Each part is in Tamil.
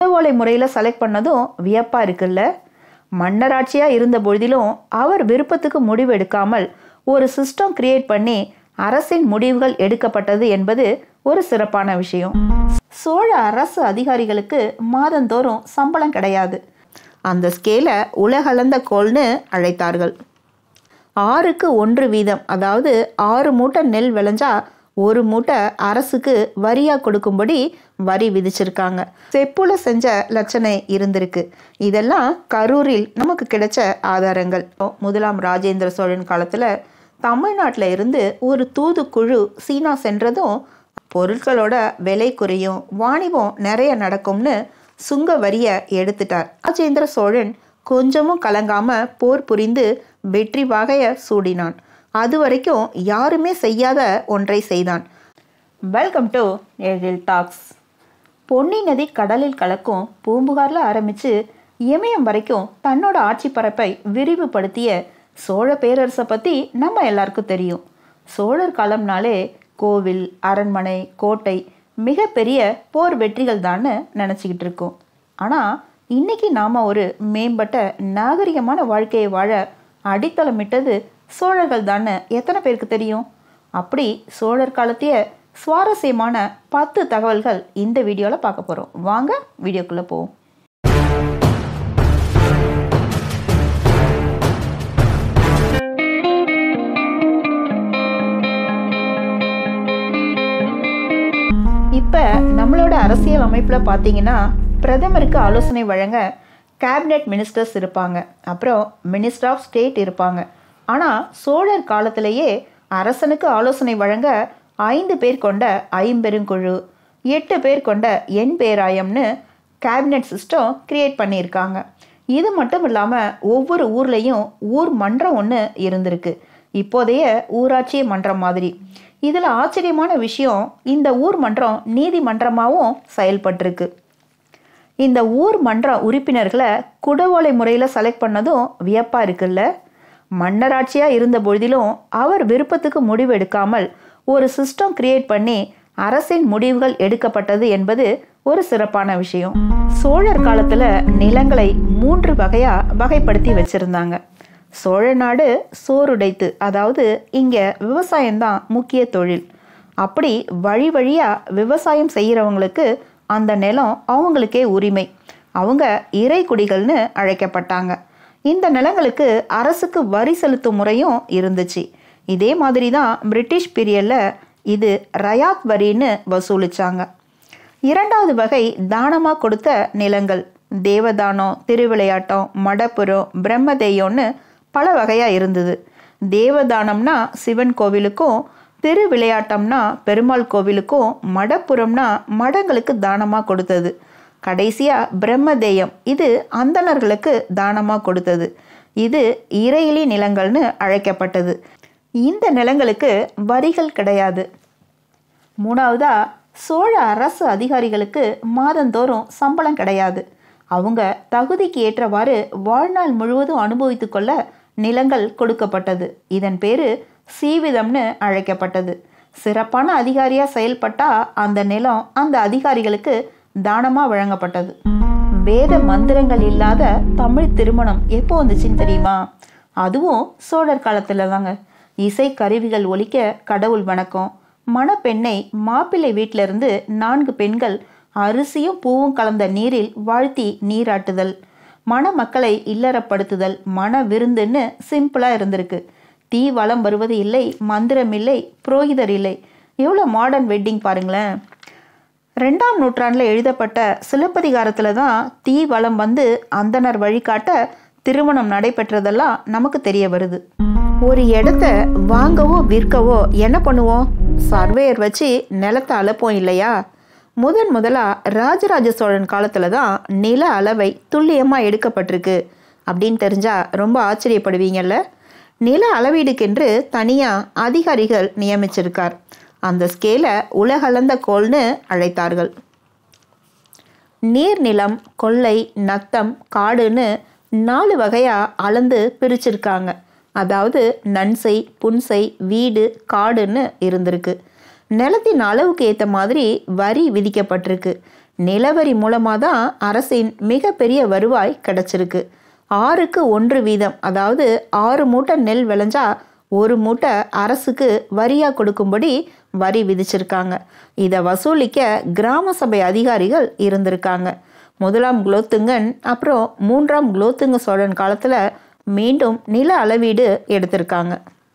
குடவோலை முறையில் செலக்ட் பண்ணதும் வியப்பா இருக்குல்ல மன்னராட்சியா இருந்த பொழுதிலும் அவர் விருப்பத்துக்கு முடிவு எடுக்காமல் ஒரு சிஸ்டம் கிரியேட் பண்ணி அரசின் முடிவுகள் எடுக்கப்பட்டது என்பது ஒரு சிறப்பான விஷயம் சோழ அரசு அதிகாரிகளுக்கு மாதந்தோறும் சம்பளம் கிடையாது அந்த ஸ்கேலை உலகளந்த கோல்னு அழைத்தார்கள் ஆறுக்கு ஒன்று வீதம் அதாவது ஆறு மூட்டை நெல் விளைஞ்சா ஒரு மூட்டை அரசுக்கு வரியா கொடுக்கும்படி வரி விதிச்சிருக்காங்க செப்புல செஞ்ச லட்சணை இருந்திருக்கு இதெல்லாம் கரூரில் நமக்கு கிடைச்ச ஆதாரங்கள் முதலாம் ராஜேந்திர சோழன் காலத்துல தமிழ்நாட்டில் இருந்து ஒரு தூதுக்குழு சீனா சென்றதும் பொருட்களோட விலை குறையும் வாணிபம் நிறைய நடக்கும்னு சுங்க வரியை எடுத்துட்டார் ராஜேந்திர சோழன் கொஞ்சமும் கலங்காம போர் புரிந்து வெற்றி வகைய சூடினான் அது வரைக்கும் யாருமே செய்யாத ஒன்றை செய்தான் welcome to Ezhil talks Ponni நதி கடலில் கலக்கும் பூம்புகாரில் ஆரம்பித்து இமயம் வரைக்கும் தன்னோட ஆட்சி பரப்பை விரிவுபடுத்திய சோழ பேரரசை பற்றி நம்ம எல்லாருக்கும் தெரியும் சோழர் காலம்னாலே கோவில் அரண்மனை கோட்டை மிகப்பெரிய போர் வெற்றிகள் தான்னு நினச்சிக்கிட்டு இருக்கோம் ஆனால் இன்னைக்கு நாம் ஒரு மேம்பட்ட நாகரிகமான வாழ்க்கையை வாழ அடித்தளமிட்டது சோழர்கள் தான்னு எத்தனை பேருக்கு தெரியும் அப்படி சோழர் காலத்திய சுவாரஸ்யமான பத்து தகவல்கள் இந்த வீடியோவில் பார்க்க போகிறோம் வாங்க வீடியோக்குள்ளே போவோம் இப்போ நம்மளோட அரசியல் அமைப்பில் பார்த்தீங்கன்னா பிரதமருக்கு ஆலோசனை வழங்க கேபினெட் மினிஸ்டர்ஸ் இருப்பாங்க அப்புறம் மினிஸ்டர் ஆஃப் ஸ்டேட் இருப்பாங்க ஆனால் சோழர் காலத்திலேயே அரசனுக்கு ஆலோசனை வழங்க ஐந்து பேர் கொண்ட ஐம்பெருங்குழு எட்டு பேர் கொண்ட எண் பேராயம்னு கேபினெட் சிஸ்டம் கிரியேட் பண்ணியிருக்காங்க இது மட்டும் இல்லாமல் ஒவ்வொரு ஊர்லேயும் ஊர் மன்றம் ஒன்று இருந்திருக்கு இப்போதைய ஊராட்சி மன்றம் மாதிரி இதில் ஆச்சரியமான விஷயம் இந்த ஊர் மன்றம் நீதிமன்றமாகவும் செயல்பட்டிருக்கு இந்த ஊர் மன்ற உறுப்பினர்களை குடவோலை முறையில் செலக்ட் பண்ணதும் வியப்பாக இருக்குல்ல மன்னராட்சியாக இருந்த பொழுதிலும் அவர் விருப்பத்துக்கு முடிவு எடுக்காமல் ஒரு சிஸ்டம் கிரியேட் பண்ணி அரசின் முடிவுகள் எடுக்கப்பட்டது என்பது ஒரு சிறப்பான விஷயம் சோழர் காலத்தில் நிலங்களை மூன்று வகையாக வகைப்படுத்தி வச்சுருந்தாங்க சோழ நாடு சோறுடைத்து அதாவது இங்கே விவசாயம்தான் முக்கிய தொழில் அப்படி வழி வழியாக விவசாயம் செய்கிறவங்களுக்கு அந்த நிலம் அவங்களுக்கே உரிமை அவங்க இறை குடிகள்னு அழைக்கப்பட்டாங்க இந்த நிலங்களுக்கு அரசுக்கு வரி செலுத்தும் முறையும் இருந்துச்சு இதே மாதிரி தான் பிரிட்டிஷ் பீரியடில் இது ரயாத் வரின்னு வசூலிச்சாங்க இரண்டாவது வகை தானமாக கொடுத்த நிலங்கள் தேவதானம் திருவிளையாட்டம் மடப்புரம் பிரம்மதேயம்னு பல வகையாக இருந்தது தேவதானம்னா சிவன் கோவிலுக்கும் திருவிளையாட்டம்னா பெருமாள் கோவிலுக்கும் மடப்புறம்னா மடங்களுக்கு தானமாக கொடுத்தது கடைசியாக பிரம்மதேயம் இது அந்தணர்களுக்கு தானமாக கொடுத்தது இது இறையிலி நிலங்கள்னு அழைக்கப்பட்டது இந்த நிலங்களுக்கு வரிகள் கிடையாது மூணாவதா சோழ அரசு அதிகாரிகளுக்கு மாதந்தோறும் சம்பளம் கிடையாது அவங்க தகுதிக்கு ஏற்றவாறு வாழ்நாள் முழுவதும் அனுபவித்து கொள்ள நிலங்கள் கொடுக்கப்பட்டது இதன் பேரு சீவிதம்னு அழைக்கப்பட்டது சிறப்பான அதிகாரியாக செயல்பட்டா அந்த நிலம் அந்த அதிகாரிகளுக்கு தானமாக வழங்கப்பட்டது வேத மந்திரங்கள் இல்லாத தமிழ் திருமணம் எப்போ வந்துச்சுன்னு தெரியுமா அதுவும் சோழர் காலத்தில் தாங்க இசை கருவிகள் ஒலிக்க கடவுள் வணக்கம் மணப்பெண்ணை மாப்பிள்ளை வீட்டிலிருந்து நான்கு பெண்கள் அரிசியும் பூவும் கலந்த நீரில் வாழ்த்தி நீராட்டுதல் மணமக்களை இல்லறப்படுத்துதல் மன விருந்துன்னு சிம்பிளாக இருந்திருக்கு தீ வளம் வருவது இல்லை மந்திரம் இல்லை புரோகிதர் இல்லை எவ்வளோ மாடர்ன் வெட்டிங் பாருங்களேன் ரெண்டாம் நூற்றாண்டில் எழுதப்பட்ட சிலப்பதிகாரத்தில் தான் தீ வளம் வந்து அந்தனர் வழிகாட்ட திருமணம் நடைபெற்றதெல்லாம் நமக்கு தெரிய வருது ஒரு இடத்த வாங்கவோ விற்கவோ என்ன பண்ணுவோம் சர்வேயர் வச்சு நிலத்தை அளப்போம் இல்லையா முதன் முதலாக ராஜராஜ சோழன் காலத்தில் தான் நில அளவை துல்லியமாக எடுக்கப்பட்டிருக்கு அப்படின்னு தெரிஞ்சால் ரொம்ப ஆச்சரியப்படுவீங்கல்ல நில அளவீடுக்கென்று தனியாக அதிகாரிகள் நியமிச்சிருக்கார் அந்த ஸ்கேலை உலகளந்த கோல்னு அழைத்தார்கள் நீர்நிலம் கொள்ளை நத்தம் காடுன்னு நாலு வகையாக அளந்து பிரிச்சிருக்காங்க அதாவது நன்சை புன்சை வீடு காடுன்னு இருந்திருக்கு நிலத்தின் அளவுக்கு ஏற்ற மாதிரி வரி விதிக்கப்பட்டிருக்கு நிலவரி மூலமாக தான் அரசின் மிகப்பெரிய வருவாய் கிடைச்சிருக்கு ஆறுக்கு ஒன்று வீதம் அதாவது ஆறு மூட்டை நெல் விளைஞ்சா ஒரு மூட்டை அரசுக்கு வரியாக கொடுக்கும்படி வரி விதிச்சிருக்காங்க இதை வசூலிக்க கிராம சபை அதிகாரிகள் இருந்திருக்காங்க முதலாம் குலோத்துங்கன் அப்புறம் மூன்றாம் குலோத்துங்க சோழன் காலத்தில் மீண்டும் நில அளவீடு எடுத்திருக்காங்க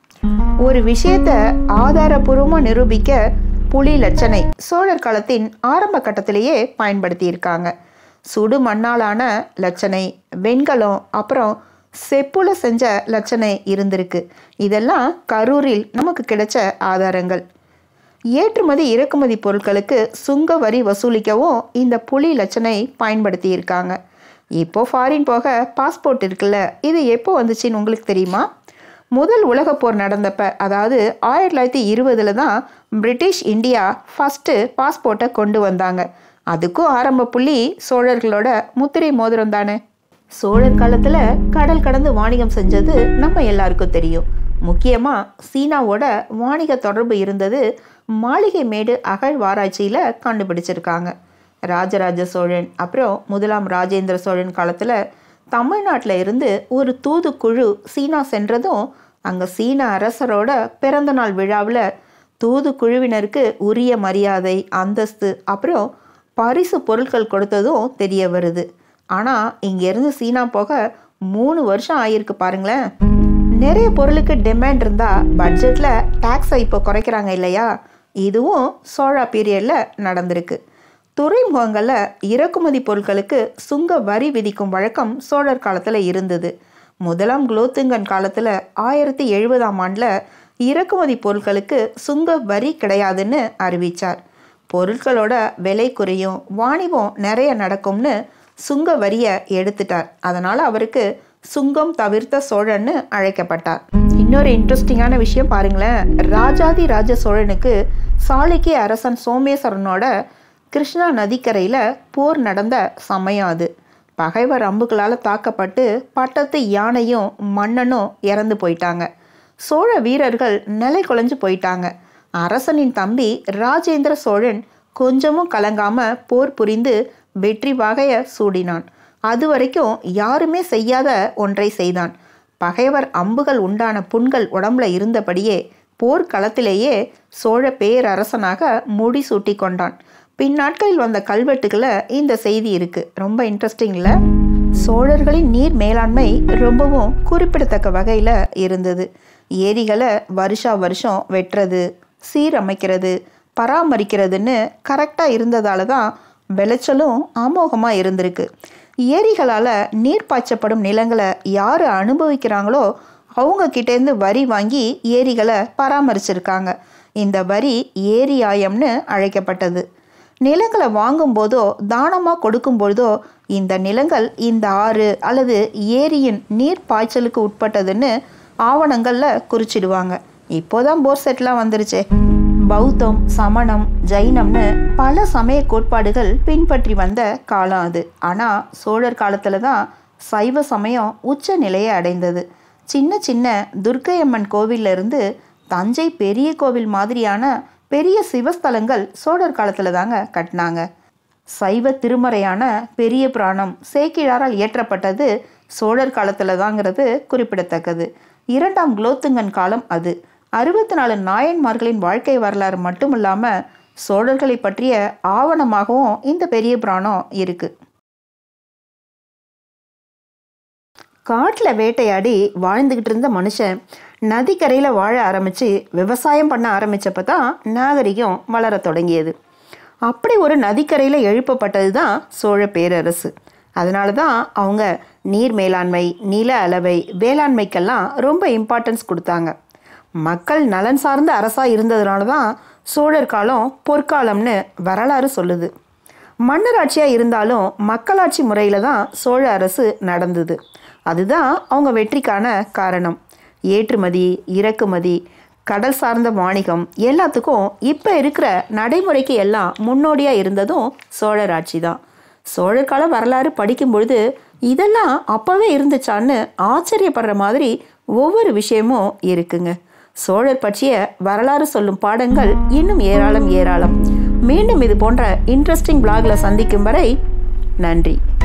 ஒரு விஷயத்த ஆதாரபூர்வமாக நிரூபிக்க புலி லட்சணை சோழர் காலத்தின் ஆரம்ப கட்டத்திலேயே பயன்படுத்தியிருக்காங்க சுடு மண்ணாலான லட்சணை வெண்கலம் அப்புறம் செப்புல செஞ்ச லட்சணை இருந்திருக்கு இதெல்லாம் கரூரில் நமக்கு கிடைச்ச ஆதாரங்கள் ஏற்றுமதி இறக்குமதி பொருட்களுக்கு சுங்க வரி வசூலிக்கவும் இந்த புலி லட்சணை பயன்படுத்தியிருக்காங்க இப்போ ஃபாரின் போக பாஸ்போர்ட் இருக்குல்ல இது எப்போ வந்துச்சுன்னு உங்களுக்கு தெரியுமா முதல் உலகப் போர் நடந்தப்ப அதாவது ஆயிரத்தி தொள்ளாயிரத்தி இருபதில் தான் பிரிட்டிஷ் இந்தியா ஃபஸ்ட்டு பாஸ்போர்ட்டை கொண்டு வந்தாங்க அதுக்கும் ஆரம்ப புள்ளி சோழர்களோட முத்திரை மோதிரம் தானே சோழர் காலத்தில் கடல் கடந்து வாணிகம் செஞ்சது நம்ம எல்லாருக்கும் தெரியும் முக்கியமாக சீனாவோட வாணிக தொடர்பு இருந்தது மாளிகை மேடு அகழ்வாராய்ச்சியில் கண்டுபிடிச்சிருக்காங்க ராஜராஜ சோழன் அப்புறம் முதலாம் ராஜேந்திர சோழன் காலத்தில் தமிழ்நாட்டில் இருந்து ஒரு தூதுக்குழு சீனா சென்றதும் அங்கே சீன அரசரோட பிறந்தநாள் விழாவில் தூதுக்குழுவினருக்கு உரிய மரியாதை அந்தஸ்து அப்புறம் பரிசு பொருட்கள் கொடுத்ததும் தெரிய வருது ஆனால் இங்கேருந்து சீனா போக மூணு வருஷம் ஆகியிருக்கு பாருங்களேன் நிறைய பொருளுக்கு டிமாண்ட் இருந்தால் பட்ஜெட்டில் டேக்ஸை இப்போ குறைக்கிறாங்க இல்லையா இதுவும் சோழா பீரியடில் நடந்திருக்கு துறைமுகங்களில் இறக்குமதி பொருட்களுக்கு சுங்க வரி விதிக்கும் வழக்கம் சோழர் காலத்தில் இருந்தது முதலாம் குலோத்துங்கன் காலத்தில் ஆயிரத்தி எழுபதாம் ஆண்டில் இறக்குமதி பொருட்களுக்கு சுங்க வரி கிடையாதுன்னு அறிவித்தார் பொருட்களோட விலை குறையும் வாணிபம் நிறைய நடக்கும்னு சுங்க வரியை எடுத்துட்டார் அதனால் அவருக்கு சுங்கம் தவிர்த்த சோழன்னு அழைக்கப்பட்டார் இன்னொரு இன்ட்ரெஸ்டிங்கான விஷயம் பாருங்களேன் ராஜாதி ராஜ சோழனுக்கு சாளுக்கிய அரசன் சோமேஸ்வரனோட கிருஷ்ணா நதிக்கரையில் போர் நடந்த சமயம் அது பகைவர் அம்புகளால் தாக்கப்பட்டு பட்டத்து யானையும் மன்னனும் இறந்து போயிட்டாங்க சோழ வீரர்கள் நிலை குலைஞ்சு போயிட்டாங்க அரசனின் தம்பி ராஜேந்திர சோழன் கொஞ்சமும் கலங்காம போர் புரிந்து வெற்றி வகைய சூடினான் அது வரைக்கும் யாருமே செய்யாத ஒன்றை செய்தான் பகைவர் அம்புகள் உண்டான புண்கள் உடம்புல இருந்தபடியே போர்க்களத்திலேயே சோழ பேரரசனாக முடி சூட்டி கொண்டான் பின்னாட்களில் வந்த கல்வெட்டுகளை இந்த செய்தி இருக்கு ரொம்ப இன்ட்ரெஸ்டிங்ல சோழர்களின் நீர் மேலாண்மை ரொம்பவும் குறிப்பிடத்தக்க வகையில் இருந்தது ஏரிகளை வருஷா வருஷம் வெட்டுறது சீரமைக்கிறது பராமரிக்கிறதுன்னு கரெக்டாக இருந்ததால தான் விளைச்சலும் அமோகமாக இருந்திருக்கு ஏரிகளால் நீர் பாய்ச்சப்படும் நிலங்களை யார் அனுபவிக்கிறாங்களோ அவங்க கிட்டேருந்து வரி வாங்கி ஏரிகளை பராமரிச்சிருக்காங்க இந்த வரி ஏரியாயம்னு அழைக்கப்பட்டது நிலங்களை வாங்கும்போதோ தானமாக கொடுக்கும்பொழுதோ இந்த நிலங்கள் இந்த ஆறு அல்லது ஏரியின் நீர் பாய்ச்சலுக்கு உட்பட்டதுன்னு ஆவணங்களில் குறிச்சிடுவாங்க இப்போதான் போர் செட்லாம் வந்துருச்சே பௌத்தம் சமணம் ஜைனம்னு பல சமய கோட்பாடுகள் பின்பற்றி வந்த காலம் அது ஆனால் சோழர் காலத்தில் தான் சைவ சமயம் உச்ச நிலையை அடைந்தது சின்ன சின்ன துர்க்கையம்மன் கோவில்ல இருந்து தஞ்சை பெரிய கோவில் மாதிரியான பெரிய சிவஸ்தலங்கள் சோழர் காலத்தில் தாங்க கட்டினாங்க சைவ திருமறையான பெரிய புராணம் சேக்கிழாரால் இயற்றப்பட்டது சோழர் காலத்தில் தாங்கிறது குறிப்பிடத்தக்கது இரண்டாம் குலோத்துங்கன் காலம் அது அறுபத்தி நாலு நாயன்மார்களின் வாழ்க்கை வரலாறு மட்டும் இல்லாமல் சோழர்களை பற்றிய ஆவணமாகவும் இந்த பெரிய புராணம் இருக்கு காட்டில் வேட்டையாடி வாழ்ந்துக்கிட்டு இருந்த மனுஷன் நதிக்கரையில் வாழ ஆரம்பித்து விவசாயம் பண்ண ஆரம்பித்தப்ப தான் நாகரிகம் வளர தொடங்கியது அப்படி ஒரு நதிக்கரையில் எழுப்பப்பட்டது தான் சோழ பேரரசு அதனால தான் அவங்க நீர் மேலாண்மை நில அளவை வேளாண்மைக்கெல்லாம் ரொம்ப இம்பார்ட்டன்ஸ் கொடுத்தாங்க மக்கள் நலன் சார்ந்த அரசாக இருந்ததுனால தான் சோழர் காலம் பொற்காலம்னு வரலாறு சொல்லுது மன்னராட்சியாக இருந்தாலும் மக்களாட்சி முறையில் தான் சோழ அரசு நடந்தது அதுதான் அவங்க வெற்றிக்கான காரணம் ஏற்றுமதி இறக்குமதி கடல் சார்ந்த வாணிகம் எல்லாத்துக்கும் இப்போ இருக்கிற நடைமுறைக்கு எல்லாம் முன்னோடியாக இருந்ததும் சோழர் ஆட்சி தான் சோழர் கால வரலாறு படிக்கும் பொழுது இதெல்லாம் அப்போவே இருந்துச்சான்னு ஆச்சரியப்படுற மாதிரி ஒவ்வொரு விஷயமும் இருக்குங்க சோழர் பற்றிய வரலாறு சொல்லும் பாடங்கள் இன்னும் ஏராளம் ஏராளம் மீண்டும் இது போன்ற இன்ட்ரெஸ்டிங் பிளாகில் சந்திக்கும் வரை நன்றி